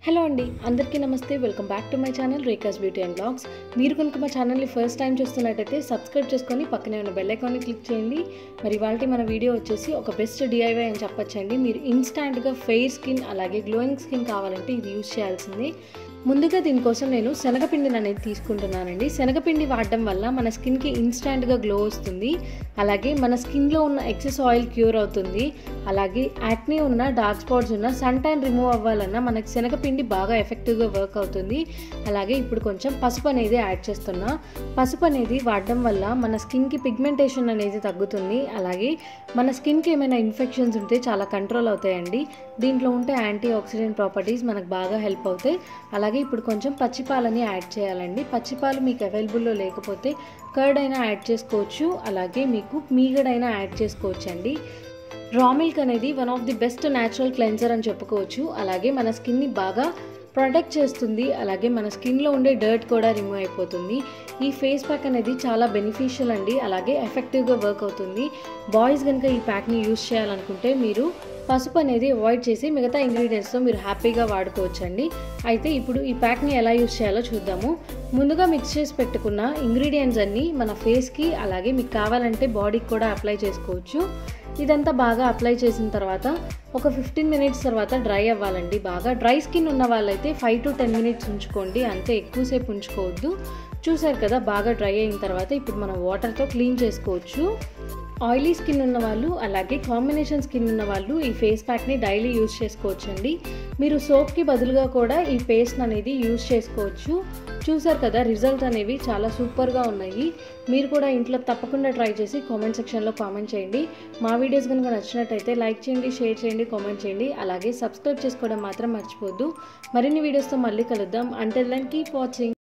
hello అండి అందరికీ నమస్తే welcome back to my channel Rekha's beauty and blogs మీరు కనుక మా ఛానల్ని ఫస్ట్ టైం చూస్తున్నట్టయితే సబ్స్క్రైబ్ చేసుకొని పక్కనే ఉన్న బెల్ ఐకాన్ని క్లిక్ చేయండి మరి వాళ్ళకి మన వీడియో వచ్చేసి ఒక బెస్ట్ డిఐవై అని చెప్పొచ్చండి మీరు ఇన్స్టాంట్గా ఫెయిర్ స్కిన్ అలాగే గ్లోయింగ్ స్కిన్ కావాలంటే ఇది యూస్ చేయాల్సింది ముందుగా దీనికోసం నేను శనగపిండిని అనేది తీసుకుంటున్నానండి శనగపిండి వాడడం వల్ల మన స్కిన్కి ఇన్స్టాంట్గా గ్లో వస్తుంది అలాగే మన స్కిన్లో ఉన్న ఎక్సెస్ ఆయిల్ క్యూర్ అవుతుంది అలాగే యాక్నీ ఉన్న డార్క్ స్పాట్స్ ఉన్న సన్ ట్యాన్ రిమూవ్ అవ్వాలన్నా మనకి శనగపిండి బాగా ఎఫెక్టివ్గా వర్క్ అవుతుంది అలాగే ఇప్పుడు కొంచెం పసుపు అనేది యాడ్ చేస్తున్నా పసుపు అనేది వాడడం వల్ల మన స్కిన్కి పిగ్మెంటేషన్ అనేది తగ్గుతుంది అలాగే మన స్కిన్కి ఏమైనా ఇన్ఫెక్షన్స్ ఉంటే చాలా కంట్రోల్ అవుతాయండి దీంట్లో ఉంటే యాంటీ ఆక్సిడెంట్ ప్రాపర్టీస్ మనకు బాగా హెల్ప్ అవుతాయి అలాగే ఇప్పుడు కొంచెం పచ్చిపాలని యాడ్ చేయాలండి పచ్చిపాలు మీకు అవైలబుల్లో లేకపోతే కర్డ్ అయినా యాడ్ చేసుకోవచ్చు అలాగే మీకు మీగడైనా యాడ్ చేసుకోవచ్చు అండి రా మిల్క్ అనేది one of the best natural cleanser అని చెప్పుకోవచ్చు అలాగే మన స్కిన్ని బాగా ప్రొటెక్ట్ చేస్తుంది అలాగే మన స్కిన్లో ఉండే డర్ట్ కూడా రిమూవ్ అయిపోతుంది ఈ ఫేస్ ప్యాక్ అనేది చాలా బెనిఫిషియల్ అండి అలాగే ఎఫెక్టివ్గా వర్క్ అవుతుంది బాయ్స్ కనుక ఈ ప్యాక్ని యూస్ చేయాలనుకుంటే మీరు పసుపు అనేది అవాయిడ్ చేసి మిగతా ఇంగ్రీడియంట్స్తో మీరు హ్యాపీగా వాడుకోవచ్చండి అయితే ఇప్పుడు ఈ ప్యాక్ని ఎలా యూస్ చేయాలో చూద్దాము ముందుగా మిక్స్ చేసి పెట్టుకున్న ఇంగ్రీడియంట్స్ అన్నీ మన ఫేస్కి అలాగే మీకు కావాలంటే బాడీకి కూడా అప్లై చేసుకోవచ్చు ఇదంతా బాగా అప్లై చేసిన తర్వాత ఒక ఫిఫ్టీన్ మినిట్స్ తర్వాత డ్రై అవ్వాలండి బాగా డ్రై స్కిన్ ఉన్న వాళ్ళైతే ఫైవ్ టు టెన్ మినిట్స్ ఉంచుకోండి అంతే ఎక్కువసేపు ఉంచుకోవద్దు చూసారు కదా బాగా డ్రై అయిన తర్వాత ఇప్పుడు మనం వాటర్తో క్లీన్ చేసుకోవచ్చు ఆయిలీ స్కిన్ ఉన్న వాళ్ళు అలాగే కాంబినేషన్ స్కిన్ ఉన్న వాళ్ళు ఈ ఫేస్ ప్యాక్ని డైలీ యూస్ చేసుకోవచ్చండి మీరు సోప్కి బదులుగా కూడా ఈ పేస్ట్ అనేది యూస్ చేసుకోవచ్చు చూసారు కదా రిజల్ట్ అనేవి చాలా సూపర్గా ఉన్నాయి మీరు కూడా ఇంట్లో తప్పకుండా ట్రై చేసి కామెంట్ సెక్షన్లో కామెంట్ చేయండి మా వీడియోస్ కనుక నచ్చినట్టయితే లైక్ చేయండి షేర్ చేయండి కామెంట్ చేయండి అలాగే సబ్స్క్రైబ్ చేసుకోవడం మాత్రం మర్చిపోద్దు మరిన్ని వీడియోస్తో మళ్ళీ కలుద్దాం అంటే దెన్ కీప్ వాచింగ్